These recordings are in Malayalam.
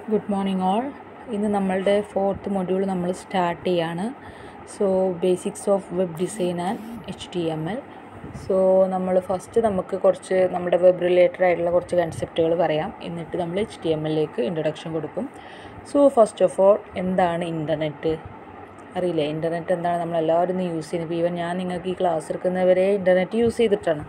ഗുഡ് മോർണിംഗ് ഓൾ ഇന്ന് നമ്മളുടെ ഫോർത്ത് മൊഡ്യൂൾ നമ്മൾ സ്റ്റാർട്ട് ചെയ്യാണ് so basics of web design and H T M L so നമ്മൾ ഫസ്റ്റ് നമുക്ക് കുറച്ച് നമ്മുടെ വെബ് റിലേറ്റഡ് ആയിട്ടുള്ള കുറച്ച് കൺസെപ്റ്റുകൾ പറയാം എന്നിട്ട് നമ്മൾ എച്ച് ടി എം എല്ലിലേക്ക് ഇൻട്രഡക്ഷൻ കൊടുക്കും സോ ഫസ്റ്റ് ഓഫ് ഓൾ എന്താണ് ഇൻ്റർനെറ്റ് അറിയില്ലേ ഇൻ്റർനെറ്റ് എന്താണ് നമ്മളെല്ലാവരും ഇന്ന് യൂസ് ചെയ്യുന്നത് ഇപ്പോൾ ഈവൻ ഞാൻ നിങ്ങൾക്ക് ഈ ക്ലാസ് എടുക്കുന്നവരെ ഇൻ്റർനെറ്റ് യൂസ് ചെയ്തിട്ടാണ്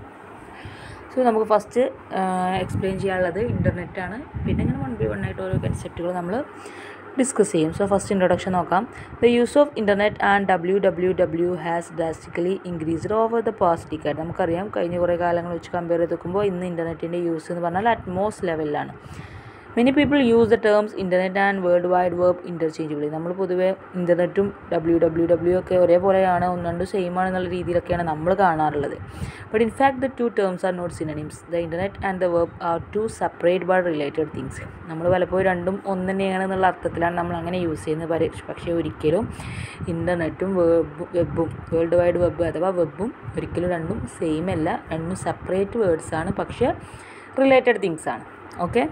സോ നമുക്ക് ഫസ്റ്റ് എക്സ്പ്ലെയിൻ ചെയ്യാനുള്ളത് ഇൻ്റർനെറ്റാണ് പിന്നെ ഇങ്ങനെ വൺ ബൈ വൺ ആയിട്ട് ഓരോ കൺസെപ്റ്റുകൾ നമ്മൾ ഡിസ്കസ് ചെയ്യും സോ ഫസ്റ്റ് ഇൻട്രൊഡക്ഷൻ നോക്കാം the use of internet and W W W has drastically increased over the past decade നമുക്കറിയാം കഴിഞ്ഞ കുറേ കാലങ്ങൾ വെച്ച് കമ്പയർ ചെയ്ത് നോക്കുമ്പോൾ ഇന്ന് ഇൻ്റർനെറ്റിൻ്റെ യൂസ് എന്ന് പറഞ്ഞാൽ അറ്റ്മോസ്റ്റ് ലെവലിലാണ് many people use the terms internet and world wide web interchangeably നമ്മൾ പൊതുവേ ഇൻ്റർനെറ്റും ഡബ്ല്യു ഡബ്ല്യു ഡബ്ല്യു ഒക്കെ ഒരേപോലെയാണ് ഒന്ന് രണ്ട് സെയിം ആണെന്നുള്ള രീതിയിലൊക്കെയാണ് നമ്മൾ കാണാറുള്ളത് but in fact the two terms are not synonyms the internet and the web are two separate but related things നമ്മൾ പലപ്പോഴും രണ്ടും ഒന്ന് തന്നെയാണ് എന്നുള്ള അർത്ഥത്തിലാണ് നമ്മൾ അങ്ങനെ യൂസ് ചെയ്യുന്നത് പരി പക്ഷേ ഒരിക്കലും ഇൻ്റർനെറ്റും വെബ് വെബും വേൾഡ് വൈഡ് വെബ് അഥവാ വെബും ഒരിക്കലും രണ്ടും സെയിം അല്ല രണ്ടും സെപ്പറേറ്റ് വേർഡ്സ് ആണ് പക്ഷേ റിലേറ്റഡ് തിങ്സ് ആണ് ഓക്കെ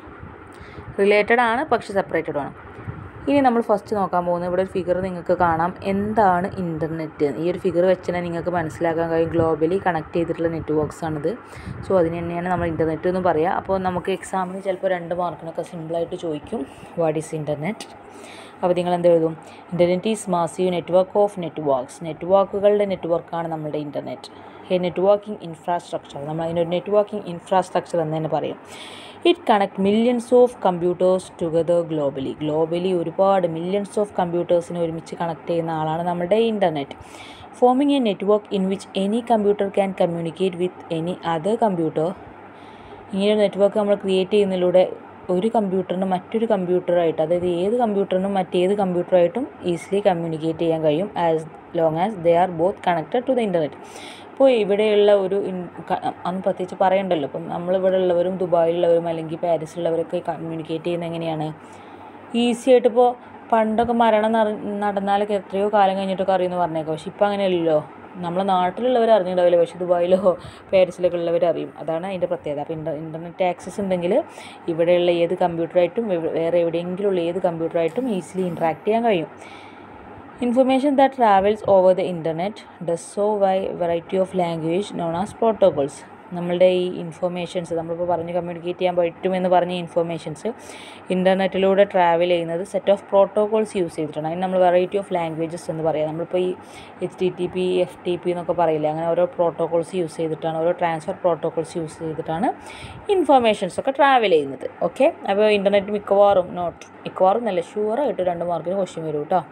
റിലേറ്റഡ് ആണ് പക്ഷെ സെപ്പറേറ്റഡ് ആണ് ഇനി നമ്മൾ ഫസ്റ്റ് നോക്കാൻ പോകുന്നത് ഇവിടെ ഒരു ഫിഗർ നിങ്ങൾക്ക് കാണാം എന്താണ് ഇൻ്റർനെറ്റ് ഈ ഒരു ഫിഗർ വെച്ച് തന്നെ നിങ്ങൾക്ക് മനസ്സിലാക്കാൻ കഴിയും ഗ്ലോബലി കണക്ട് ചെയ്തിട്ടുള്ള നെറ്റ്വർക്ക്സ് ആണിത് സോ അതിന് തന്നെയാണ് നമ്മൾ ഇൻ്റർനെറ്റ് എന്ന് പറയുക അപ്പോൾ നമുക്ക് എക്സാമിന് ചിലപ്പോൾ രണ്ട് മാർക്കിനൊക്കെ സിമ്പിളായിട്ട് ചോദിക്കും വാട്ട് ഈസ് ഇൻ്റർനെറ്റ് അപ്പോൾ നിങ്ങൾ എന്ത് എഴുതും internet is massive network of networks നെറ്റ്വർക്കുകളുടെ നെറ്റ്വർക്കാണ് നമ്മുടെ ഇൻ്റർനെറ്റ് എ നെറ്റ്വർക്കിംഗ് ഇൻഫ്രാസ്ട്രക്ചർ നമ്മൾ അതിനൊരു നെറ്റ്വർക്കിംഗ് ഇൻഫ്രാസ്ട്രക്ചർ എന്ന് തന്നെ പറയും it connect millions of computers together globally globally ഒരുപാട് മില്യൺസ് ഓഫ് കമ്പ്യൂട്ടേഴ്സിനെ ഒരുമിച്ച് കണക്ട് ചെയ്യുന്ന ആളാണ് നമ്മുടെ internet forming a network in which any computer can communicate with any other computer ഇങ്ങനെ ഒരു നെറ്റ്വർക്ക് നമ്മൾ ക്രിയേറ്റ് ചെയ്യുന്നതിലൂടെ ഒരു കമ്പ്യൂട്ടറിന് മറ്റൊരു കമ്പ്യൂട്ടറായിട്ട് അതായത് ഏത് കമ്പ്യൂട്ടറിനും മറ്റേത് കമ്പ്യൂട്ടറായിട്ടും ഈസിലി കമ്മ്യൂണിക്കേറ്റ് ചെയ്യാൻ കഴിയും as long as they are both connected to the internet ഇപ്പോൾ ഇവിടെയുള്ള ഒരു അന്ന് പ്രത്യേകിച്ച് പറയണ്ടല്ലോ ഇപ്പം നമ്മളിവിടെ ഉള്ളവരും ദുബായിലുള്ളവരും അല്ലെങ്കിൽ പാരീസിലുള്ളവരൊക്കെ കമ്മ്യൂണിക്കേറ്റ് ചെയ്യുന്നത് എങ്ങനെയാണ് ഈസി ആയിട്ട് ഇപ്പോൾ പണ്ടൊക്കെ മരണം നടന്നാലൊക്കെ എത്രയോ കാലം കഴിഞ്ഞിട്ടൊക്കെ അറിയുമെന്ന് പറഞ്ഞേക്കാം പക്ഷെ ഇപ്പം അങ്ങനെയല്ലല്ലോ നമ്മളെ നാട്ടിലുള്ളവർ അറിഞ്ഞിട്ടുണ്ടാവില്ല പക്ഷേ ദുബായിലോ പാരീസിലൊക്കെ ഉള്ളവർ അറിയും അതാണ് അതിൻ്റെ പ്രത്യേകത അപ്പോൾ ഇൻ്റർ ഇൻ്റർനെറ്റ് ആക്സസ് ഉണ്ടെങ്കിൽ ഇവിടെയുള്ള ഏത് കമ്പ്യൂട്ടറായിട്ടും വേറെ എവിടെയെങ്കിലും ഉള്ള ഏത് കമ്പ്യൂട്ടറായിട്ടും ഈസിലി ഇൻട്രാക്ട് ചെയ്യാൻ കഴിയും Information that travels over the internet does so by variety of language known as protocols. നമ്മളുടെ ഈ ഇൻഫർമേഷൻസ് നമ്മളിപ്പോൾ പറഞ്ഞ് കമ്മ്യൂണിക്കേറ്റ് ചെയ്യാൻ പറ്റുമെന്ന് പറഞ്ഞ ഇൻഫർമേഷൻസ് ഇൻ്റർനെറ്റിലൂടെ ട്രാവൽ ചെയ്യുന്നത് സെറ്റ് ഓഫ് പ്രോട്ടോകോൾസ് യൂസ് ചെയ്തിട്ടാണ് അതിന് നമ്മൾ വെറൈറ്റി ഓഫ് ലാംഗ്വേജസ് എന്ന് പറയാം നമ്മളിപ്പോൾ ഈ H T T P F T P എന്നൊക്കെ പറയില്ല അങ്ങനെ ഓരോ പ്രോട്ടോകോൾസ് യൂസ് ചെയ്തിട്ടാണ് ഓരോ ട്രാൻസ്ഫർ പ്രോട്ടോകോൾസ് യൂസ് ചെയ്തിട്ടാണ് ഇൻഫർമേഷൻസ് ഒക്കെ ട്രാവൽ ചെയ്യുന്നത് ഓക്കെ അപ്പോൾ ഇൻ്റർനെറ്റ് മിക്കവാറും നോട്ട് മിക്കവാറും നല്ല ഷുവറായിട്ട് രണ്ട് മാർക്കിന് ക്വസ്റ്റ്യൻ വരും കേട്ടോ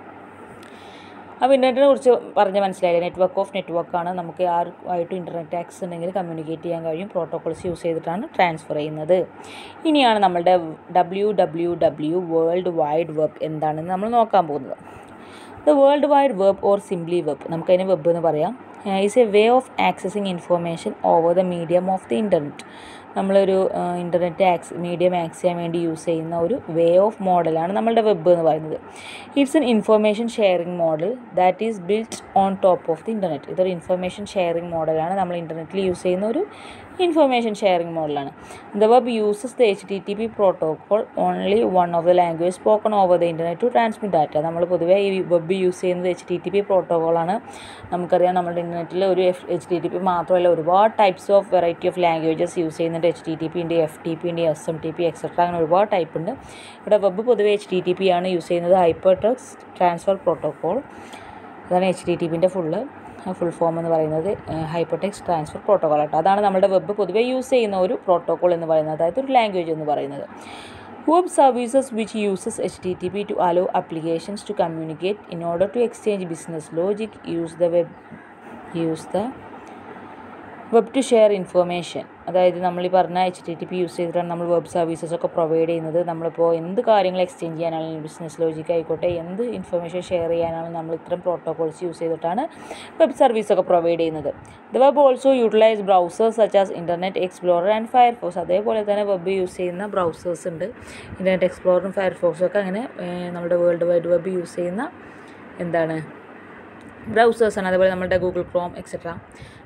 അപ്പോൾ ഇൻ്റർനെറ്റിനെ കുറിച്ച് പറഞ്ഞ് മനസ്സിലായില്ലേ നെറ്റ്വർക്ക് ഓഫ് നെറ്റ്വർക്കാണ് നമുക്ക് ആരുമായിട്ടും ഇൻ്റർനെറ്റ് ആക്സസ് ഉണ്ടെങ്കിൽ കമ്മ്യൂണിക്കേറ്റ് ചെയ്യാൻ കഴിയും പ്രോട്ടോകോൾസ് യൂസ് ചെയ്തിട്ടാണ് ട്രാൻസ്ഫർ ചെയ്യുന്നത് ഇനിയാണ് നമ്മളുടെ W W W world wide web എന്താണെന്ന് നമ്മൾ നോക്കാൻ പോകുന്നത് the world wide web or simply web നമുക്കതിന് വെബ് എന്ന് പറയാം is a way of accessing information over the medium of the internet നമ്മളൊരു ഇൻ്റർനെറ്റ് ആക്സ് മീഡിയം ആക്സ് ചെയ്യാൻ വേണ്ടി യൂസ് ചെയ്യുന്ന ഒരു വേ ഓഫ് മോഡലാണ് നമ്മളുടെ വെബ് എന്ന് പറയുന്നത് it's an information sharing model that is built on top of the internet ഇതൊരു ഇൻഫർമേഷൻ ഷെയറിംഗ് മോഡലാണ് നമ്മൾ ഇൻ്റർനെറ്റിൽ യൂസ് ചെയ്യുന്ന ഒരു ഇൻഫർമേഷൻ ഷെയറിംഗ് മോഡലാണ് the web uses the H T T P protocol only one of the language spoken over the internet to transmit data നമ്മൾ പൊതുവേ ഈ വെബ് യൂസ് ചെയ്യുന്നത് എച്ച് ടി ടി പി പ്രോട്ടോകോളാണ് നമുക്കറിയാം നമ്മുടെ ഇൻ്റർനെറ്റിൽ ഒരു F H T T P മാത്രമല്ല ഒരുപാട് types of variety of languages use ചെയ്യുന്നുണ്ട് എച്ച് ടി ടി പി ഉണ്ട് എഫ് ടി പി ഉണ്ട് S M T P etcetera അങ്ങനെ ഒരുപാട് ടൈപ്പ് ഉണ്ട് ഇവിടെ വെബ് പൊതുവേ എച്ച് ടി ടി പി ആണ് യൂസ് ചെയ്യുന്നത് ഹൈപ്പർ ടെക്സ്റ്റ് ട്രാൻസ്ഫർ പ്രോട്ടോകോൾ അതാണ് എച്ച് ടി ടി പിൻ്റെ ഫുള്ള് ഫുൾ ഫോം എന്ന് പറയുന്നത് ഹൈപ്പർടെക്സ് ട്രാൻസ്ഫർ പ്രോട്ടോകോൾ ആട്ടോ അതാണ് നമ്മുടെ വെബ് പൊതുവേ യൂസ് ചെയ്യുന്ന ഒരു പ്രോട്ടോകോൾ എന്ന് പറയുന്നത് അതായത് ഒരു ലാംഗ്വേജ് എന്ന് പറയുന്നത് web services which uses H T T P to allow applications to communicate in order to exchange business logic use the web use the web to share information അതായത് നമ്മൾ ഈ പറഞ്ഞ H T T P use ചെയ്തിട്ടാണ് നമ്മൾ വെബ് സർവീസസ് ഒക്കെ പ്രൊവൈഡ് ചെയ്യുന്നത് നമ്മളിപ്പോൾ എന്ത് കാര്യങ്ങൾ എക്സ്ചേഞ്ച് ചെയ്യാനാണെങ്കിലും ബിസിനസ് ലോജിക് ആയിക്കോട്ടെ എന്ത് ഇൻഫർമേഷൻ ഷെയർ ചെയ്യാനാണെങ്കിലും നമ്മൾ ഇത്തരം പ്രോട്ടോകോൾസ് യൂസ് ചെയ്തിട്ടാണ് വെബ് സർവീസ് ഒക്കെ പ്രൊവൈഡ് ചെയ്യുന്നത് the web also utilise browsers such as internet explorer and Firefox അതേപോലെ തന്നെ വെബ് യൂസ് ചെയ്യുന്ന ബ്രൗസേഴ്സ് ഉണ്ട് ഇൻ്റർനെറ്റ് എക്സ്പ്ലോറും ഫയർഫോക്സും ഒക്കെ അങ്ങനെ നമ്മുടെ വേൾഡ് വൈഡ് വെബ് യൂസ് ചെയ്യുന്ന എന്താണ് ബ്രൗസേഴ്സാണ് അതേപോലെ നമ്മുടെ Google Chrome etcetera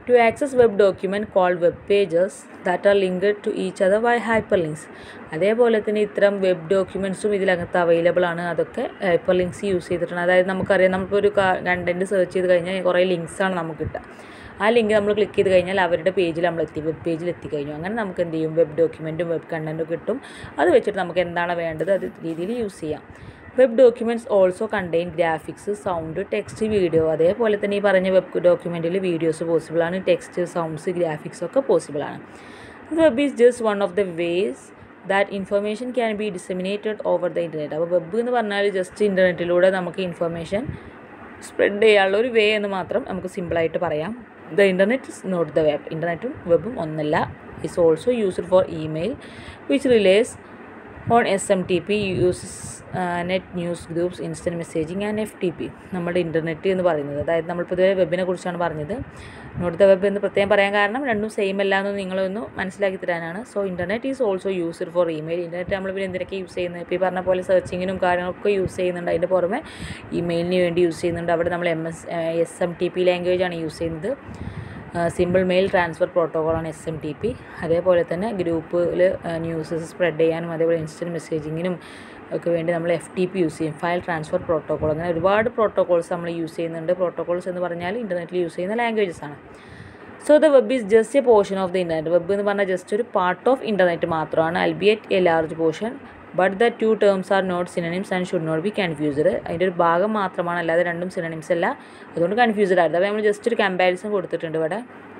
to access web document call web pages that are linked to each other by hyperlinks അതേപോലെ തന്നെ ഇത്തരം വെബ് ഡോക്യുമെൻറ്റ്സും ഇതിനകത്ത് അവൈലബിൾ ആണ് അതൊക്കെ ഹൈപ്പർ ലിങ്ക്സ് യൂസ് ചെയ്തിട്ടാണ് അതായത് നമുക്കറിയാം നമ്മളിപ്പോൾ ഒരു കണ്ടൻറ്റ് സെർച്ച് ചെയ്ത് കഴിഞ്ഞാൽ കുറേ ലിങ്ക്സാണ് നമുക്ക് കിട്ടുക ആ ലിങ്ക് നമ്മൾ ക്ലിക്ക് ചെയ്ത് കഴിഞ്ഞാൽ അവരുടെ പേജിൽ നമ്മൾ എത്തി വെബ് പേജിൽ എത്തിക്കഴിഞ്ഞു അങ്ങനെ നമുക്ക് എന്ത് ചെയ്യും വെബ് ഡോക്യുമെൻറ്റും വെബ് കണ്ടൻറ്റും കിട്ടും അത് വെച്ചിട്ട് നമുക്ക് എന്താണ് വേണ്ടത് അത് രീതിയിൽ യൂസ് ചെയ്യാം web documents also contain graphics sound text video അതേപോലെ തന്നെ ഈ പറഞ്ഞ വെബ് ഡോക്യുമെൻറ്റിൽ വീഡിയോസ് പോസിബിളാണ് ടെക്സ്റ്റ് സൗണ്ട്സ് ഗ്രാഫിക്സ് ഒക്കെ പോസിബിളാണ് web is just one of the ways that information can be disseminated over the internet അപ്പോൾ വെബ് എന്ന് പറഞ്ഞാൽ ജസ്റ്റ് ഇൻ്റർനെറ്റിലൂടെ നമുക്ക് ഇൻഫർമേഷൻ സ്പ്രെഡ് ചെയ്യാനുള്ള ഒരു വേ എന്ന് മാത്രം നമുക്ക് സിമ്പിളായിട്ട് പറയാം the internet is not the web ഇൻ്റർനെറ്റും വെബും ഒന്നല്ല is also used for email which relies on S M T P uses net news groups instant messaging and F T P നമ്മുടെ ഇൻ്റർനെറ്റ് എന്ന് പറയുന്നത് അതായത് നമ്മൾ പൊതുവെ വെബിനെ കുറിച്ചാണ് പറഞ്ഞത് നോട്ട് ദ വെബ് എന്ന് പ്രത്യേകം പറയാൻ കാരണം രണ്ടും സെയിം അല്ല എന്ന് നിങ്ങളൊന്ന് മനസ്സിലാക്കി തരാനാണ് so internet is also used for email internet നമ്മൾ പിന്നെ എന്തിനൊക്കെ യൂസ് ചെയ്യുന്നത് ഇപ്പോൾ ഈ പറഞ്ഞ പോലെ സെർച്ചിങ്ങിനും കാര്യങ്ങളൊക്കെ യൂസ് ചെയ്യുന്നുണ്ട് അതിൻ്റെ പുറമെ ഇമെയിലിന് വേണ്ടി യൂസ് ചെയ്യുന്നുണ്ട് അവിടെ നമ്മൾ M S S M T P ലാംഗ്വേജാണ് യൂസ് ചെയ്യുന്നത് സിമ്പിൾ മെയിൽ ട്രാൻസ്ഫർ പ്രോട്ടോക്കോളാണ് എസ് എം ടി പി അതേപോലെ തന്നെ ഗ്രൂപ്പിൽ ന്യൂസസ് സ്പ്രെഡ് ചെയ്യാനും അതേപോലെ ഇൻസ്റ്റൻറ്റ് മെസ്സേജിങ്ങിനും ഒക്കെ വേണ്ടി നമ്മൾ എഫ് ടി പി യൂസ് ചെയ്യും ഫയൽ ട്രാൻസ്ഫർ പ്രോട്ടോക്കോൾ അങ്ങനെ ഒരുപാട് പ്രോട്ടോക്കോൾസ് നമ്മൾ യൂസ് ചെയ്യുന്നുണ്ട് പ്രോട്ടോക്കോൾസ് എന്ന് പറഞ്ഞാൽ ഇൻ്റർനെറ്റിൽ യൂസ് ചെയ്യുന്ന ലാംഗ്വേജസ് ആണ് so the web is just a portion of the internet web എന്ന് പറഞ്ഞാൽ ജസ്റ്റ് ഒരു പാർട്ട് ഓഫ് ഇൻ്റർനെറ്റ് മാത്രമാണ് albeit a large portion but the two terms are not synonyms and should not be confused അതിൻ്റെ ഒരു ഭാഗം മാത്രമാണ് അല്ലാതെ രണ്ടും സിനണിംസ് അല്ല അതുകൊണ്ട് കൺഫ്യൂസ്ഡ് ആയിരുന്നു അപ്പോൾ നമ്മൾ ജസ്റ്റ് ഒരു കമ്പാരിസൺ കൊടുത്തിട്ടുണ്ട് ഇവിടെ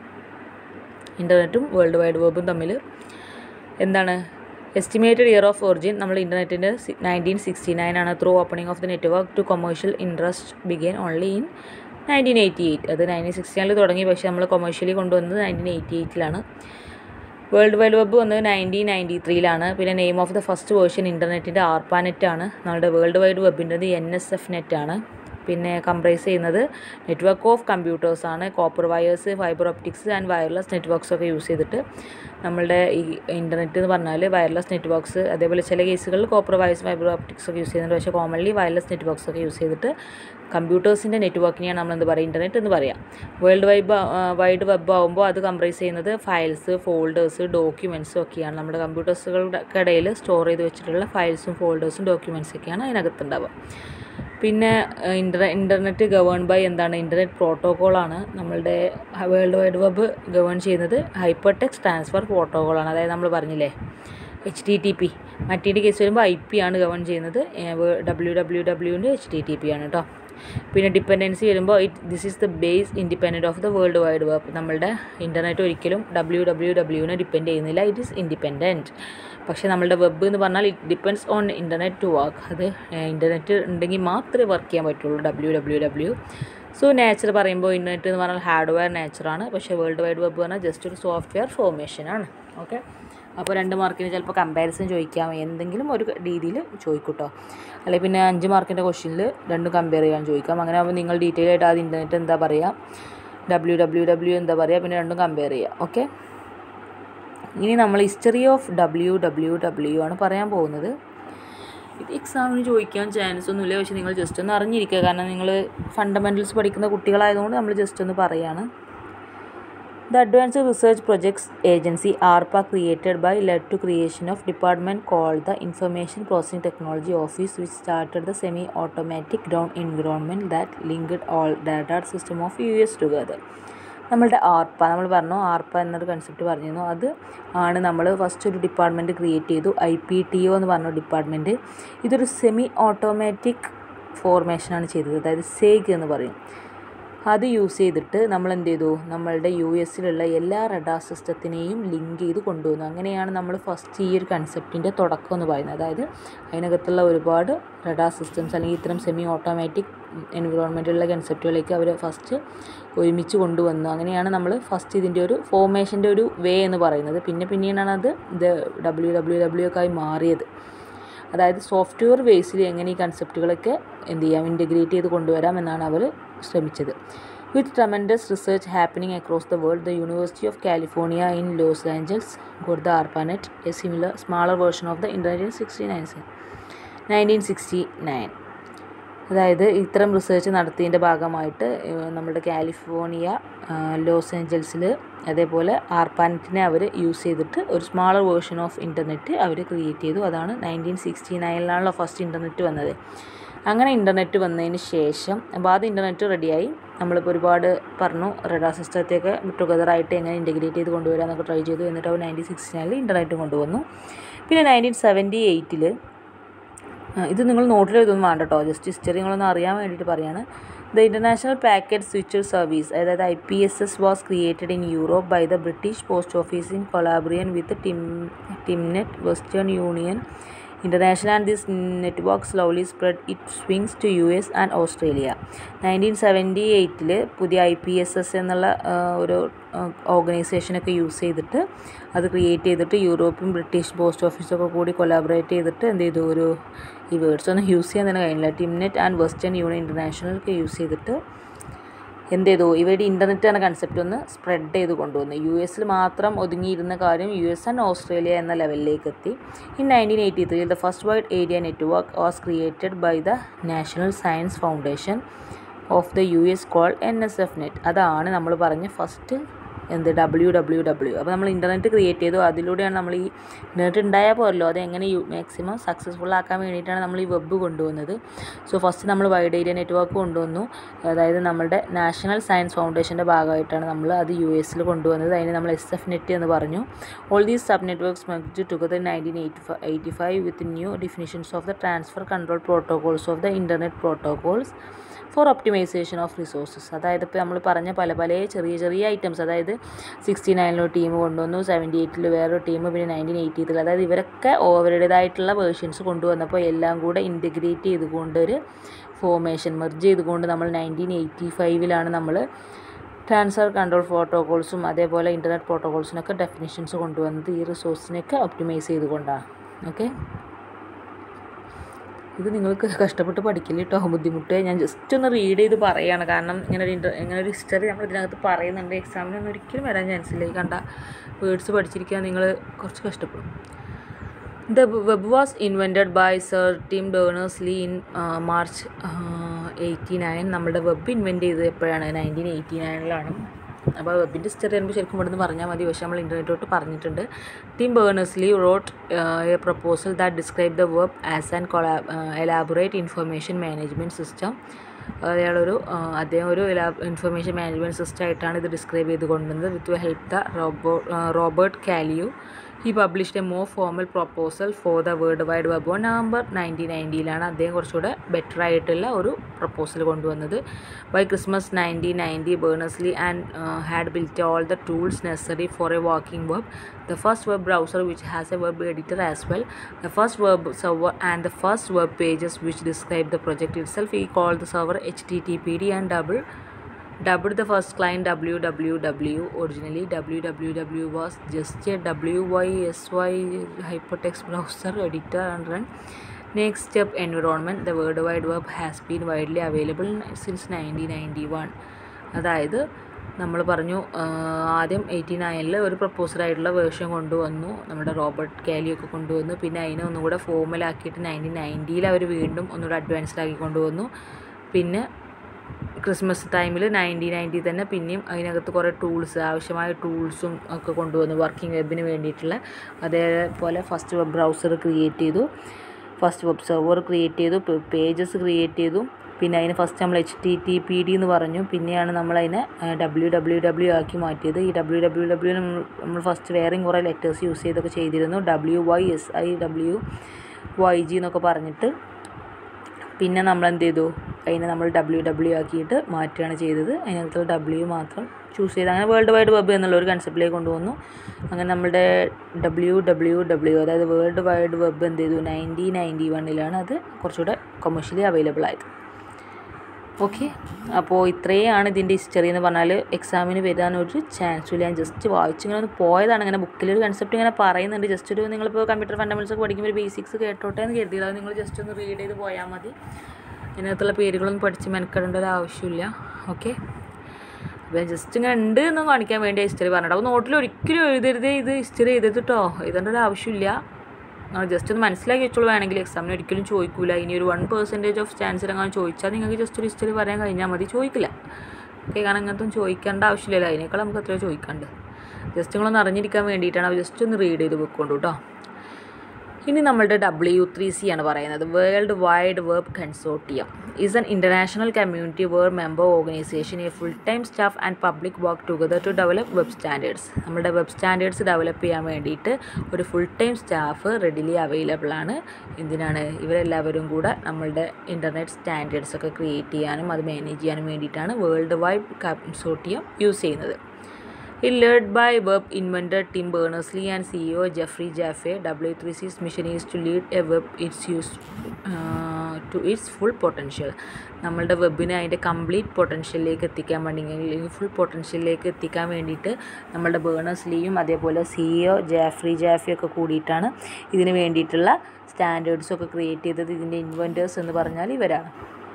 ഇൻ്റർനെറ്റും വേൾഡ് വൈഡ് വെബും തമ്മിൽ എന്താണ് എസ്റ്റിമേറ്റഡ് ഇയർ ഓഫ് ഒറിജിൻ നമ്മൾ ഇൻ്റർനെറ്റിൻ്റെ നയൻറ്റീൻ സിക്സ്റ്റി നയൻ ആണ് through opening of the network to commercial interest began only in nineteen eighty eight അത് നയൻറ്റീൻ സിക്സ്റ്റി നയനിൽ തുടങ്ങി പക്ഷേ നമ്മൾ കൊമേഴ്ഷ്യലി കൊണ്ടുവന്നത് നയൻറ്റീൻ എയ്റ്റി എയ്റ്റിലാണ് വേൾഡ് വൈഡ് വെബ് വന്നത് നയൻറ്റീൻ നയൻറ്റി ത്രീയിലാണ് പിന്നെ name of the first version ഇൻ്റർനെറ്റിൻ്റെ ആർപ്പാനെറ്റ് ആണ് നമ്മുടെ വേൾഡ് വൈഡ് വെബിൻ്റെത് എൻ എസ് എഫ് നെറ്റ് ആണ് പിന്നെ കംപ്രൈസ് ചെയ്യുന്നത് നെറ്റ്വർക്ക് ഓഫ് കമ്പ്യൂട്ടേഴ്സ് ആണ് copper wires fibre optics and wireless networks ഒക്കെ യൂസ് ചെയ്തിട്ട് നമ്മളുടെ ഈ ഇൻ്റർനെറ്റ് എന്ന് പറഞ്ഞാൽ വയർലെസ് നെറ്റ്വർക്ക്സ് അതേപോലെ ചില കേസുകളിൽ കോപ്പർ വയേഴ്സ് ഫൈബർ ഒപ്റ്റിക്സ് ഒക്കെ യൂസ് ചെയ്യുന്നുണ്ട് പക്ഷേ കോമൺലി വയർലെസ് നെറ്റ്വർക്ക്സ് ഒക്കെ യൂസ് ചെയ്തിട്ട് കമ്പ്യൂട്ടേഴ്സിൻ്റെ നെറ്റ്വർക്കിനെയാണ് നമ്മൾ എന്ത് പറയുക ഇൻ്റർനെറ്റ് എന്ന് പറയാം വേൾഡ് വൈബ് വൈഡ് വെബ് ആകുമ്പോൾ അത് കംപ്രൈസ് ചെയ്യുന്നത് ഫയൽസ് ഫോൾഡേഴ്സ് ഡോക്യുമെൻറ്റ്സും ഒക്കെയാണ് നമ്മുടെ കമ്പ്യൂട്ടേഴ്സുകളുടെ ഇടയിൽ സ്റ്റോർ ചെയ്ത് വെച്ചിട്ടുള്ള ഫയൽസും ഫോൾഡേഴ്സും ഡോക്യുമെൻറ്റ്സ് ഒക്കെയാണ് അതിനകത്തുണ്ടാവുക പിന്നെ ഇൻ്റർ ഇൻ്റർനെറ്റ് ഗവേൺ ബൈ എന്താണ് ഇൻ്റർനെറ്റ് പ്രോട്ടോക്കോളാണ് നമ്മളുടെ വേൾഡ് വൈഡ് വെബ് ഗവേൺ ചെയ്യുന്നത് ഹൈപ്പർ ടെക്സ് ട്രാൻസ്ഫർ പ്രോട്ടോക്കോളാണ് അതായത് നമ്മൾ പറഞ്ഞില്ലേ എച്ച് ടി ടി പി മറ്റേൻ്റെ കേസ് വരുമ്പോൾ ഐ പി ആണ് ഗവേൺ ചെയ്യുന്നത് ഡബ്ല്യു ഡബ്ല്യു ഡബ്ല്യുവിൻ്റെ എച്ച് ടി ടി പി ആണ് കേട്ടോ പിന്നെ ഡിപ്പെൻഡൻസി വരുമ്പോൾ it this is the base independent of the world wide web നമ്മളുടെ ഇൻ്റർനെറ്റ് ഒരിക്കലും ഡബ്ല്യു ഡബ്ല്യു ഡബ്ല്യുവിനെ ഡിപ്പെൻഡ് ചെയ്യുന്നില്ല ഇറ്റ് ഈസ് ഇൻഡിപെൻഡൻറ്റ് പക്ഷേ നമ്മളുടെ വെബ് എന്ന് പറഞ്ഞാൽ it depends on internet to work അത് ഇൻ്റർനെറ്റ് ഉണ്ടെങ്കിൽ മാത്രമേ വർക്ക് ചെയ്യാൻ പറ്റുള്ളൂ W W W so nature പറയുമ്പോൾ ഇൻ്റർനെറ്റ് എന്ന് പറഞ്ഞാൽ ഹാർഡ്വെയർ നേച്ചറാണ് പക്ഷേ വേൾഡ് വൈഡ് വെബ് പറഞ്ഞാൽ ജസ്റ്റ് ഒരു സോഫ്റ്റ്വെയർ ഫോർമേഷനാണ് ഓക്കെ അപ്പോൾ രണ്ട് മാർക്കിന് ചിലപ്പോൾ കമ്പാരിസൺ ചോദിക്കാം എന്തെങ്കിലും ഒരു രീതിയിൽ ചോദിക്കൂട്ടോ അല്ലെങ്കിൽ പിന്നെ അഞ്ച് മാർക്കിൻ്റെ ക്വസ്റ്റ്യനിൽ രണ്ടും കമ്പയർ ചെയ്യാൻ ചോദിക്കാം അങ്ങനെ ആകുമ്പോൾ നിങ്ങൾ ഡീറ്റെയിൽ ആയിട്ട് അത് ഇൻ്റർനെറ്റ് എന്താ പറയുക ഡബ്ല്യു ഡബ്ല്യു ഡബ്ല്യു എന്താ പറയുക പിന്നെ രണ്ടും കമ്പയർ ചെയ്യുക ഓക്കെ ഇനി നമ്മൾ history of W W W ആണ് പറയാൻ പോകുന്നത് ഇത് എക്സാമിന് ചോദിക്കാൻ ചാൻസ് ഒന്നുമില്ല പക്ഷേ നിങ്ങൾ ജസ്റ്റ് ഒന്ന് അറിഞ്ഞിരിക്കുക കാരണം നിങ്ങൾ ഫണ്ടമെൻറ്റൽസ് പഠിക്കുന്ന കുട്ടികളായതുകൊണ്ട് നമ്മൾ ജസ്റ്റ് ഒന്ന് പറയുകയാണ് The Advanced Research Projects Agency ARPA created by led to creation of department called the Information Processing Technology Office which started the semi-automatic ground environment that linked all data system of US together. നമ്മളുടെ ആർപ്പ നമ്മൾ പറഞ്ഞു ആർപ്പ എന്നൊരു കൺസെപ്റ്റ് പറഞ്ഞിരുന്നു അത് ആണ് നമ്മൾ ഫസ്റ്റ് ഒരു ഡിപ്പാർട്ട്മെൻറ്റ് ക്രിയേറ്റ് ചെയ്തു ഐ പി ടി ഒ എന്ന് പറഞ്ഞ ഡിപ്പാർട്ട്മെൻറ്റ് ഇതൊരു സെമി ഓട്ടോമാറ്റിക് ഫോർമേഷനാണ് ചെയ്തത് അതായത് സേഗ് എന്ന് പറയും അത് യൂസ് ചെയ്തിട്ട് നമ്മൾ എന്ത് ചെയ്തു നമ്മളുടെ യു എസിലുള്ള എല്ലാ റഡാർ സിസ്റ്റത്തിനെയും ലിങ്ക് ചെയ്ത് കൊണ്ടുവന്നു അങ്ങനെയാണ് നമ്മൾ ഫസ്റ്റ് ഈ ഒരു കൺസെപ്റ്റിൻ്റെ തുടക്കം എന്ന് പറയുന്നത് അതായത് അതിനകത്തുള്ള ഒരുപാട് റഡാർ സിസ്റ്റംസ് അല്ലെങ്കിൽ ഇത്തരം സെമി ഓട്ടോമാറ്റിക് എൻവിറോൺമെൻറ്റിലുള്ള കൺസെപ്റ്റുകളിലേക്ക് അവർ ഫസ്റ്റ് ഒരുമിച്ച് കൊണ്ടുവന്നു അങ്ങനെയാണ് നമ്മൾ ഫസ്റ്റ് ഇതിൻ്റെ ഒരു ഫോർമേഷൻ്റെ ഒരു വേ എന്ന് പറയുന്നത് പിന്നെ പിന്നീടാണ് അത് ഇത് ഡബ്ല്യു ഡബ്ല്യു ഡബ്ല്യു ഒക്കെ ആയി മാറിയത് അതായത് സോഫ്റ്റ്വെയർ ബേസിൽ എങ്ങനെ ഈ കൺസെപ്റ്റുകളൊക്കെ എന്ത് ചെയ്യാം ഇൻറ്റഗ്രേറ്റ് ചെയ്ത് കൊണ്ടുവരാം എന്നാണ് അവർ ശ്രമിച്ചത് with tremendous research happening across the world the university of California in Los Angeles got the ARPANET a similar smaller version of the internet sixty nine nineteen sixty nine അതായത് ഇത്തരം റിസർച്ച് നടത്തിയതിൻ്റെ ഭാഗമായിട്ട് ഏഹ്, നമ്മുടെ കാലിഫോർണിയ ആ, ലോസ് ഏഞ്ചൽസിൽ അതേപോലെ ആർപ്പാനറ്റിനെ അവർ യൂസ് ചെയ്തിട്ട് ഒരു സ്മാളർ വേർഷൻ ഓഫ് ഇൻ്റർനെറ്റ് അവർ ക്രിയേറ്റ് ചെയ്തു അതാണ് നയൻറ്റീൻ സിക്സ്റ്റി നയനിലാണല്ലോ ഫസ്റ്റ് ഇൻ്റർനെറ്റ് വന്നത് അങ്ങനെ ഇൻ്റർനെറ്റ് വന്നതിന് ശേഷം അപ്പോൾ ആദ്യം ഇൻ്റർനെറ്റ് റെഡിയായി നമ്മളിപ്പോൾ ഒരുപാട് പറഞ്ഞു റഡാർ സിസ്റ്റത്തെയൊക്കെ ടുഗദറായിട്ട് എങ്ങനെ ഇൻറ്റഗ്രേറ്റ് ചെയ്ത് കൊണ്ടുവരാമെന്നൊക്കെ ട്രൈ ചെയ്തു എന്നിട്ട് അവർ നയൻറ്റീൻ സിക്സ്റ്റി നയനിൽ ഇൻ്റർനെറ്റ് കൊണ്ടുവന്നു പിന്നെ നയൻറ്റീൻ സെവൻറ്റി എയ്റ്റിൽ ഇത് നിങ്ങൾ നോട്ടിൽ എഴുതൊന്നും വേണ്ട കേട്ടോ ജസ്റ്റ് ഹിസ്റ്ററി നിങ്ങളൊന്ന് അറിയാൻ വേണ്ടിയിട്ട് പറയാണ് the international packet switched service അതായത് I P S S was created in Europe by the British post office in collaboration with Tim Tymnet Western Union International and this network slowly spread its wings to U S and Australia nineteen seventy എയ്റ്റിൽ പുതിയ ഐ പി എസ് എസ് എന്നുള്ള ആ, ഒരു ഓർഗനൈസേഷനൊക്കെ യൂസ് ചെയ്തിട്ട് അത് ക്രിയേറ്റ് ചെയ്തിട്ട് യൂറോപ്യൻ ബ്രിട്ടീഷ് പോസ്റ്റ് ഓഫീസൊക്കെ കൂടി കൊലാബറേറ്റ് ചെയ്തിട്ട് എന്ത് ചെയ്തു ഒരു ഈ വേർഡ്സ് ഒന്നും യൂസ് ചെയ്യാൻ തന്നെ കഴിയില്ല Tymnet and Western Union international ഒക്കെ യൂസ് ചെയ്തിട്ട് എന്ത് ചെയ്തു ഇവരുടെ ഇൻ്റർനെറ്റ് എന്ന കൺസെപ്റ്റ് ഒന്ന് സ്പ്രെഡ് ചെയ്ത് കൊണ്ടുവന്നു യു എസിൽ മാത്രം ഒതുങ്ങിയിരുന്ന കാര്യം യു എസ് ആൻഡ് ഓസ്ട്രേലിയ എന്ന ലെവലിലേക്ക് എത്തി in nineteen eighty three the first wide area network was created by the national science foundation of the U S call N S F net അതാണ് നമ്മൾ പറഞ്ഞ ഫസ്റ്റ് എന്ത് ഡബ്ല്യു ഡബ്ല്യു ഡബ്ല്യു അപ്പോൾ നമ്മൾ ഇൻ്റർനെറ്റ് ക്രിയേറ്റ് ചെയ്തു അതിലൂടെയാണ് നമ്മൾ ഈ ഇൻ്റർനെറ്റ് ഉണ്ടായാൽ പോരല്ലോ അത് എങ്ങനെ യു മാക്സിമം സക്സസ്ഫുൾ ആക്കാൻ വേണ്ടിയിട്ടാണ് നമ്മൾ ഈ വെബ് കൊണ്ടുവന്നത് സോ ഫസ്റ്റ് നമ്മൾ വൈഡ് ഏരിയ നെറ്റ്വർക്ക് കൊണ്ടുവന്നു അതായത് നമ്മുടെ നാഷണൽ സയൻസ് ഫൗണ്ടേഷൻ്റെ ഭാഗമായിട്ടാണ് നമ്മൾ അത് യു എസിൽ കൊണ്ടുവന്നത് അതിന് നമ്മൾ എസ് എഫ് നെറ്റ് എന്ന് പറഞ്ഞു all these subnetworks merge together nineteen eighty five eighty five with new definitions of the transfer control protocols of the internet protocols for optimisation of resources അതായത് ഇപ്പോൾ നമ്മൾ പറഞ്ഞ പല പല ചെറിയ ചെറിയ ഐറ്റംസ് അതായത് സിക്സ്റ്റി നയനിലൊരു ടീം കൊണ്ടുവന്നു സെവൻറ്റി എയ്റ്റിൽ വേറൊരു ടീം പിന്നെ നയൻറ്റീൻ എയ്റ്റിയിൽ അതായത് ഇവരൊക്കെ അവരുടേതായിട്ടുള്ള വേർഷൻസ് കൊണ്ടുവന്നപ്പോൾ എല്ലാം കൂടെ ഇൻറ്റഗ്രേറ്റ് ചെയ്തുകൊണ്ട് ഒരു ഫോർമേഷൻ മെർജ് ചെയ്തുകൊണ്ട് നമ്മൾ നയൻറ്റീൻ എയ്റ്റി ഫൈവിലാണ് നമ്മൾ ട്രാൻസ്ഫർ കൺട്രോൾ പ്രോട്ടോകോൾസും അതേപോലെ ഇൻ്റർനെറ്റ് പ്രോട്ടോകോൾസിനൊക്കെ ഡെഫിനിഷൻസ് കൊണ്ടുവന്നത് ഈ റിസോഴ്സിനെയൊക്കെ ഒപ്റ്റിമൈസ് ചെയ്തുകൊണ്ടാണ് ഓക്കെ ഇത് നിങ്ങൾക്ക് കഷ്ടപ്പെട്ട് പഠിക്കില്ല കേട്ടോ ബുദ്ധിമുട്ട് ഞാൻ ജസ്റ്റ് ഒന്ന് റീഡ് ചെയ്ത് പറയുകയാണ് കാരണം ഇങ്ങനെ ഒരു ഇൻ്റർ ഇങ്ങനെ ഒരു ഹിസ്റ്ററി നമ്മൾ ഇതിനകത്ത് പറയുന്നുണ്ട് എക്സാമിനൊന്നും ഒരിക്കലും വരാൻ ചാൻസ് ഇല്ല ഈ കണ്ട വേർഡ്സ് പഠിച്ചിരിക്കാൻ നിങ്ങൾ കുറച്ച് കഷ്ടപ്പെടും the web was invented by sir Tim Berners Lee in March eighty nine നമ്മുടെ വെബ് ഇൻവെൻറ്റ് ചെയ്തത് എപ്പോഴാണ് നയൻറ്റീൻ എയ്റ്റി നയനിലാണ് അപ്പോൾ വെബിൻ്റെ ഹിസ്റ്ററി വരുമ്പോൾ ശരിക്കും ഇവിടെ നിന്ന് പറഞ്ഞാൽ മതി പക്ഷേ നമ്മൾ ഇൻ്റർനെറ്റോട്ട് പറഞ്ഞിട്ടുണ്ട് Tim Berners Lee wrote a proposal that describe the web as an കൊളാ എലാബറേറ്റ് ഇൻഫർമേഷൻ മാനേജ്മെൻറ്റ് സിസ്റ്റം അയാളൊരു ആ, അദ്ദേഹം ഒരു ഇൻഫർമേഷൻ മാനേജ്മെൻറ്റ് സിസ്റ്റം ആയിട്ടാണ് ഇത് ഡിസ്ക്രൈബ് ചെയ്ത് കൊണ്ടുവന്നത് വിത്ത് ഹെൽപ്പ് ദ റോബോ Robert Cailliau he published a more formal proposal for the world wide web on November nineteen നയൻറ്റിയിലാണ് അദ്ദേഹം കുറച്ചുകൂടെ ബെറ്റർ ആയിട്ടുള്ള ഒരു പ്രപ്പോസൽ കൊണ്ടുവന്നത് by Christmas nineteen ninety Berners Lee and had built all the tools necessary for a working web the first web browser which has a web editor as well the first web server and the first web pages which describe the project itself he called the server httpd and double dubbed the first client www originally www was just a wysy hypertext browser editor and run next step environment the world wide web has been widely available since 1991 അതായത് നമ്മൾ പറഞ്ഞു ആ, ആദ്യം എയ്റ്റി നയനിൽ ഒരു പ്രപ്പോസലായിട്ടുള്ള വേർഷൻ കൊണ്ടുവന്നു നമ്മുടെ റോബർട്ട് കാലിയൊക്കെ കൊണ്ടുവന്നു പിന്നെ അതിനെ ഒന്നുകൂടെ ഫോമലാക്കിയിട്ട് നയൻറ്റീൻ നയൻറ്റിയിൽ അവർ വീണ്ടും ഒന്നുകൂടെ അഡ്വാൻസ്ഡ് ആക്കി കൊണ്ടുവന്നു പിന്നെ ക്രിസ്മസ് ടൈമിൽ നയൻറ്റീൻ നയൻറ്റി തന്നെ പിന്നെയും അതിനകത്ത് കുറേ ടൂൾസ് ആവശ്യമായ ടൂൾസും ഒക്കെ കൊണ്ടുവന്നു വർക്കിംഗ് വെബിന് വേണ്ടിയിട്ടുള്ള അതേപോലെ ഫസ്റ്റ് വെബ് ബ്രൗസർ ക്രിയേറ്റ് ചെയ്തു ഫസ്റ്റ് വെബ് സെർവർ ക്രിയേറ്റ് ചെയ്തു പേജസ് ക്രിയേറ്റ് ചെയ്തു പിന്നെ അതിന് ഫസ്റ്റ് നമ്മൾ H T T P D എന്ന് പറഞ്ഞു പിന്നെയാണ് നമ്മൾ അതിനെ ഡബ്ല്യൂ ഡബ്ല്യൂ ഡബ്ല്യൂ ആക്കി മാറ്റിയത് ഈ ഡബ്ല്യൂ ഡബ്ല്യൂ ഡബ്ല്യൂ നമ്മൾ ഫസ്റ്റ് വേറെയും കുറേ ലെറ്റേഴ്സ് യൂസ് ചെയ്തൊക്കെ ചെയ്തിരുന്നു W Y S I W Y G എന്നൊക്കെ പറഞ്ഞിട്ട് പിന്നെ നമ്മൾ എന്ത് ചെയ്തു അതിനെ നമ്മൾ ഡബ്ല്യു ഡബ്ല്യു ആക്കിയിട്ട് മാറ്റുകയാണ് ചെയ്തത് അതിനകത്ത് ഡബ്ല്യു മാത്രം ചൂസ് ചെയ്ത് അങ്ങനെ വേൾഡ് വൈഡ് വെബ് എന്നുള്ള ഒരു കൺസെപ്റ്റിലേക്ക് കൊണ്ടുവന്നു അങ്ങനെ നമ്മുടെ ഡബ്ല്യു ഡബ്ല്യു ഡബ്ല്യു അതായത് വേൾഡ് വൈഡ് വെബ് എന്ത് ചെയ്തു നയൻറ്റീൻ നയൻറ്റി വണ്ണിലാണ് അത് കുറച്ചുകൂടെ കൊമേഴ്ഷ്യലി അവൈലബിൾ ആയത് ഓക്കെ അപ്പോൾ ഇത്രയാണ് ഇതിൻ്റെ ഹിസ്റ്ററി എന്ന് പറഞ്ഞാൽ എക്സാമിന് വരാൻ ഒരു ചാൻസും ഇല്ല ഞാൻ ജസ്റ്റ് വായിച്ചിങ്ങനെ ഒന്ന് പോയതാണ് ഇങ്ങനെ ബുക്കിൽ ഒരു കൺസെപ്റ്റ് ഇങ്ങനെ പറയുന്നുണ്ട് ജസ്റ്റ് ഒരു നിങ്ങളിപ്പോൾ കമ്പ്യൂട്ടർ ഫണ്ടമെൻറ്റ്സ് ഒക്കെ പഠിക്കുമ്പോൾ ഒരു ബേസിക്സ് കേട്ടോട്ടെ എന്ന് കരുതിയത് അത് നിങ്ങൾ ജസ്റ്റ് ഒന്ന് റീഡ് ചെയ്ത് പോയാൽ മതി ഇതിനകത്തുള്ള പേരുകളൊന്നും പഠിച്ച് മെനക്കെടേണ്ട ഒരു ആവശ്യമില്ല ഓക്കെ അപ്പോൾ ഞാൻ ജസ്റ്റ് ഇങ്ങനെ ഉണ്ട് എന്ന് കാണിക്കാൻ വേണ്ടി ഹിസ്റ്ററി പറഞ്ഞിട്ട് അപ്പോൾ നോട്ടിൽ ഒരിക്കലും എഴുതരുതേ ഇത് ഹിസ്റ്ററി എഴുതരുത് കേട്ടോ എഴുതേണ്ട ഒരു ആവശ്യമില്ല നിങ്ങൾ ജസ്റ്റ് ഒന്ന് മനസ്സിലാക്കി വെച്ചോളൂ വേണമെങ്കിൽ എക്സാമിന് ഒരിക്കലും ചോദിക്കില്ല ഇനി ഒരു വൺ പെർസെൻറ്റേജ് ഓഫ് ചാൻസിൽ അങ്ങനെ ചോദിച്ചാൽ നിങ്ങൾക്ക് ജസ്റ്റ് ഒരു ഹിസ്റ്ററി പറയാൻ കഴിഞ്ഞാൽ മതി ചോദിക്കില്ല ഓക്കെ കാരണം അങ്ങനത്തെ ഒന്നും ചോദിക്കേണ്ട ആവശ്യമില്ലല്ലോ അതിനേക്കാൾ നമുക്ക് എത്രയോ ചോദിക്കാണ്ട് ജസ്റ്റ് നിങ്ങളൊന്ന് അറിഞ്ഞിരിക്കാൻ വേണ്ടിയിട്ടാണ് അവർ ജസ്റ്റ് ഒന്ന് റീഡ് ചെയ്ത് വെക്കൊണ്ട് കേട്ടോ ഇനി നമ്മളുടെ ഡബ്ല്യു ത്രീ സി ആണ് പറയുന്നത് world wide web consortium is an international community where member organisation a full time staff and public work together to develop web standards നമ്മുടെ വെബ് സ്റ്റാൻഡേർഡ്സ് ഡെവലപ്പ് ചെയ്യാൻ വേണ്ടിയിട്ട് ഒരു full time staff readily available ആണ് എന്തിനാണ് ഇവരെല്ലാവരും കൂടെ നമ്മളുടെ ഇൻ്റർനെറ്റ് സ്റ്റാൻഡേർഡ്സ് ഒക്കെ ക്രിയേറ്റ് ചെയ്യാനും അത് മാനേജ് ചെയ്യാനും വേണ്ടിയിട്ടാണ് വേൾഡ് വൈഡ് കൺസോർട്ടിയം യൂസ് ചെയ്യുന്നത് It led by web inventor Tim Berners-Lee and CEO Jeffrey Jaffe, W3C's mission is to lead a web its use uh, to its full potential. നമ്മളുടെ വെബിനെ അതിൻ്റെ കംപ്ലീറ്റ് പൊട്ടൻഷ്യലിലേക്ക് എത്തിക്കാൻ വേണ്ടി അല്ലെങ്കിൽ ഫുൾ പൊട്ടൻഷ്യലിലേക്ക് എത്തിക്കാൻ വേണ്ടിയിട്ട് നമ്മളുടെ ബേണേഴ്സ് ലീയും അതേപോലെ സിഇഒ ജാഫ്രി ജാഫി ഒക്കെ കൂടിയിട്ടാണ് ഇതിന് വേണ്ടിയിട്ടുള്ള സ്റ്റാൻഡേർഡ്സൊക്കെ ക്രിയേറ്റ് ചെയ്തത് ഇതിൻ്റെ ഇൻവെൻറ്റേഴ്സ് എന്ന് പറഞ്ഞാൽ ഇവരാണ്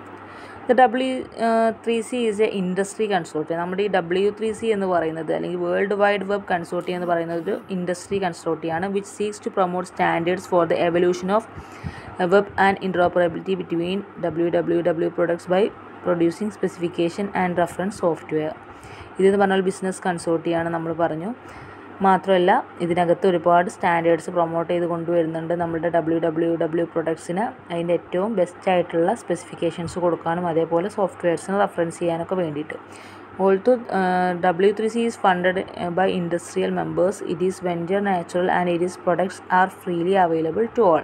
the W three C is a industry consortium നമ്മുടെ ഈ ഡബ്ല്യു ത്രീ സി എന്ന് പറയുന്നത് അല്ലെങ്കിൽ വേൾഡ് വൈഡ് വെബ് കൺസോർട്ടിയം എന്ന് പറയുന്നത് ഒരു ഇൻഡസ്ട്രി കൺസോർട്ടിയാണ് which seeks to promote standards for the evolution of web and interoperability between W W W products by producing specification and reference software ഇതെന്ന് പറഞ്ഞാൽ ബിസിനസ് കൺസോർട്ടിയാണ് നമ്മൾ പറഞ്ഞു മാത്രമല്ല ഇതിനകത്ത് ഒരുപാട് സ്റ്റാൻഡേർഡ്സ് പ്രൊമോട്ട് ചെയ്ത് കൊണ്ടുവരുന്നുണ്ട് നമ്മുടെ ഡബ്ല്യു ഡബ്ല്യു ഡബ്ല്യു പ്രൊഡക്ട്സിന് അതിൻ്റെ ഏറ്റവും ബെസ്റ്റ് ആയിട്ടുള്ള സ്പെസിഫിക്കേഷൻസ് കൊടുക്കാനും അതേപോലെ സോഫ്റ്റ്വെയർസിന് റെഫറൻസ് ചെയ്യാനൊക്കെ വേണ്ടിയിട്ട് although W three C is funded by industrial members it is vendor neutral and it is products are freely available to all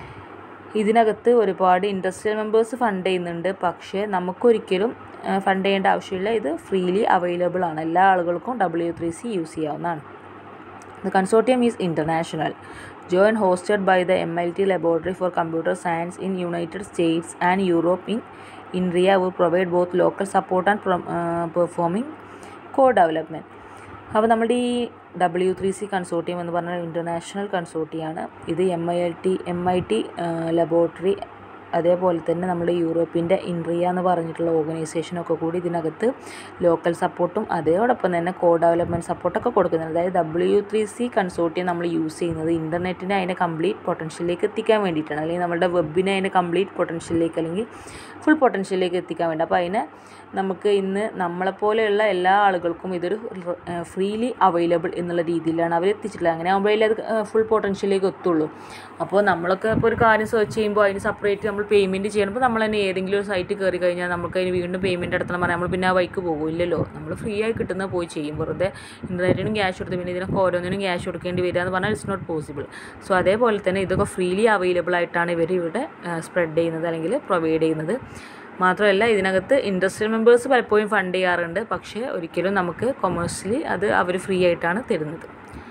ഇതിനകത്ത് ഒരുപാട് ഇൻഡസ്ട്രിയൽ മെമ്പേഴ്സ് ഫണ്ട് ചെയ്യുന്നുണ്ട് പക്ഷേ നമുക്കൊരിക്കലും ഫണ്ട് ചെയ്യേണ്ട ആവശ്യമില്ല ഇത് ഫ്രീലി അവൈലബിൾ ആണ് എല്ലാ ആളുകൾക്കും ഡബ്ല്യു ത്രീ സി യൂസ് ചെയ്യാവുന്നതാണ് The consortium is international, joint hosted by the MIT Laboratory for Computer Science in United States and Europe in INRIA will provide both local support and prom- uh, performing co-development. അപ്പോൾ നമ്മുടെ ഈ ഡബ്ല്യു ത്രീ സി കൺസോർട്ടിയം എന്ന് പറഞ്ഞാൽ ഇൻ്റർനാഷണൽ കൺസോർട്ടിയാണ് ഇത് M I L T M I T laboratory അതേപോലെ തന്നെ നമ്മുടെ യൂറോപ്പിൻ്റെ ഇൻട്രിയ എന്ന് പറഞ്ഞിട്ടുള്ള ഓർഗനൈസേഷനൊക്കെ കൂടി ഇതിനകത്ത് ലോക്കൽ സപ്പോർട്ടും അതോടൊപ്പം തന്നെ കോ ഡെവലപ്മെൻറ്റ് സപ്പോർട്ടൊക്കെ കൊടുക്കുന്നുണ്ട് അതായത് ഡബ്ല്യു ത്രീ സി കൺസോർട്ടിയം നമ്മൾ യൂസ് ചെയ്യുന്നത് ഇൻ്റർനെറ്റിനെ അതിൻ്റെ കംപ്ലീറ്റ് പൊട്ടൻഷ്യലിലേക്ക് എത്തിക്കാൻ വേണ്ടിയിട്ടാണ് അല്ലെങ്കിൽ നമ്മുടെ വെബിനെ അതിൻ്റെ കംപ്ലീറ്റ് പൊട്ടൻഷ്യലിലേക്ക് അല്ലെങ്കിൽ ഫുൾ പൊട്ടൻഷ്യലിലേക്ക് എത്തിക്കാൻ വേണ്ടി അപ്പോൾ അതിനെ നമുക്ക് ഇന്ന് നമ്മളെപ്പോലെയുള്ള എല്ലാ ആളുകൾക്കും ഇതൊരു ഫ്രീലി അവൈലബിൾ എന്നുള്ള രീതിയിലാണ് അവർ എത്തിച്ചിട്ടുള്ളത് അങ്ങനെ ആകുമ്പോഴേ അത് ഫുൾ പൊട്ടൻഷ്യലിലേക്ക് എത്തുള്ളൂ അപ്പോൾ നമ്മളൊക്കെ ഇപ്പോൾ ഒരു കാര്യം സെർച്ച് ചെയ്യുമ്പോൾ അതിന് സെപ്പറേറ്റ് നമ്മൾ പേയ്മെൻറ്റ് ചെയ്യണം അപ്പോൾ നമ്മൾ തന്നെ ഏതെങ്കിലും ഒരു സൈറ്റ് കയറി കഴിഞ്ഞാൽ നമുക്ക് അതിന് വീണ്ടും പേയ്മെൻറ്റ് നടത്തണം പറഞ്ഞാൽ നമ്മൾ പിന്നെ ആ വൈക്ക് പോകില്ലല്ലോ നമ്മൾ ഫ്രീ ആയി കിട്ടുന്ന പോയി ചെയ്യും വെറുതെ ഇൻ്റർനെറ്റിനും ക്യാഷ് കൊടുത്ത് പിന്നെ ഇതിനൊക്കെ ഓരോന്നിനും ക്യാഷ് കൊടുക്കേണ്ടി വരിക എന്ന് പറഞ്ഞാൽ ഇറ്റ്സ് നോട്ട് പോസിബിൾ സോ അതേപോലെ തന്നെ ഇതൊക്കെ ഫ്രീലി അവൈലബിൾ ആയിട്ടാണ് ഇവർ ഇവിടെ സ്പ്രെഡ് ചെയ്യുന്നത് അല്ലെങ്കിൽ പ്രൊവൈഡ് ചെയ്യുന്നത് മാത്രമല്ല ഇതിനകത്ത് ഇൻഡസ്ട്രിയൽ മെമ്പേഴ്സ് പലപ്പോഴും ഫണ്ട് ചെയ്യാറുണ്ട് പക്ഷേ ഒരിക്കലും നമുക്ക് കൊമേഴ്സ്യലി അത് അവർ ഫ്രീ ആയിട്ടാണ് തരുന്നത്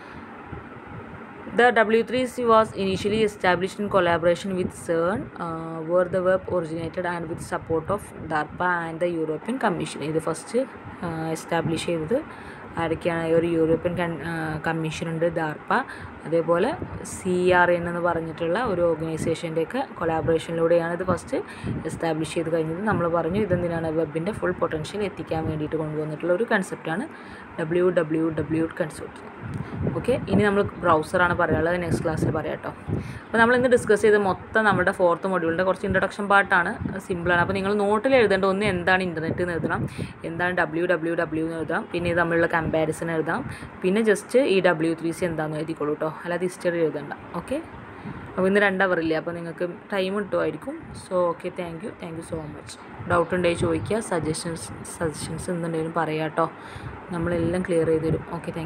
The W3C was initially established in collaboration with CERN, uh, where the web originated and with support of DARPA and the European Commission. ഇത് ഫസ്റ്റ് എസ്റ്റാബ്ലിഷ് ചെയ്തത് ആരൊക്കെയാണ് ഒരു യൂറോപ്യൻ കമ്മീഷൻ ഉണ്ട് ദാർപ്പ അതേപോലെ സി ആർ എൻ എന്ന് പറഞ്ഞിട്ടുള്ള ഒരു ഓർഗനൈസേഷൻ്റെയൊക്കെ കൊളാബറേഷനിലൂടെയാണ് ഇത് ഫസ്റ്റ് എസ്റ്റാബ്ലിഷ് ചെയ്ത് കഴിഞ്ഞത് നമ്മൾ പറഞ്ഞു ഇതെന്തിനാണ് വെബിൻ്റെ ഫുൾ പൊട്ടൻഷ്യൽ എത്തിക്കാൻ വേണ്ടിയിട്ട് കൊണ്ടുവന്നിട്ടുള്ള ഒരു കൺസെപ്റ്റാണ് W W W concept okay ഇനി നമ്മൾ ബ്രൗസറാണ് പറയാനുള്ളത് നെക്സ്റ്റ് ക്ലാസ്സിൽ പറയാം കേട്ടോ അപ്പോൾ നമ്മൾ ഇന്ന് ഡിസ്കസ് ചെയ്ത് മൊത്തം നമ്മുടെ ഫോർത്ത് മൊഡ്യൂളിൻ്റെ കുറച്ച് ഇൻട്രൊഡക്ഷൻ പാർട്ടാണ് സിമ്പിളാണ് അപ്പോൾ നിങ്ങൾ നോട്ടിൽ എഴുതേണ്ട ഒന്ന് എന്താണ് ഇൻ്റർനെറ്റ് എന്ന് എഴുതണം എന്താണ് ഡബ്ല്യു ഡബ്ല്യു ഡബ്ല്യു എന്ന് എഴുതാം പിന്നെ ഇത് തമ്മിലുള്ള കമ്പാരിസൺ എഴുതാം പിന്നെ ജസ്റ്റ് ഈ ഡബ്ല്യു ത്രീ സി എന്താണെന്ന് എഴുതിക്കോളൂ കേട്ടോ അല്ലാതെ ഹിസ്റ്ററി എഴുതണ്ട ഓക്കെ അപ്പോൾ ഇന്ന് രണ്ട് അവർ ഇല്ലേ അപ്പോൾ നിങ്ങൾക്ക് ടൈം കിട്ടുമായിരിക്കും so okay thank you thank you so much doubt ഉണ്ടെങ്കിൽ ചോദിക്കുക സജഷൻസ് സജഷൻസ് എന്തുണ്ടെങ്കിലും പറയാം കേട്ടോ നമ്മളെല്ലാം ക്ലിയർ ചെയ്ത് തരും ഓക്കെ താങ്ക്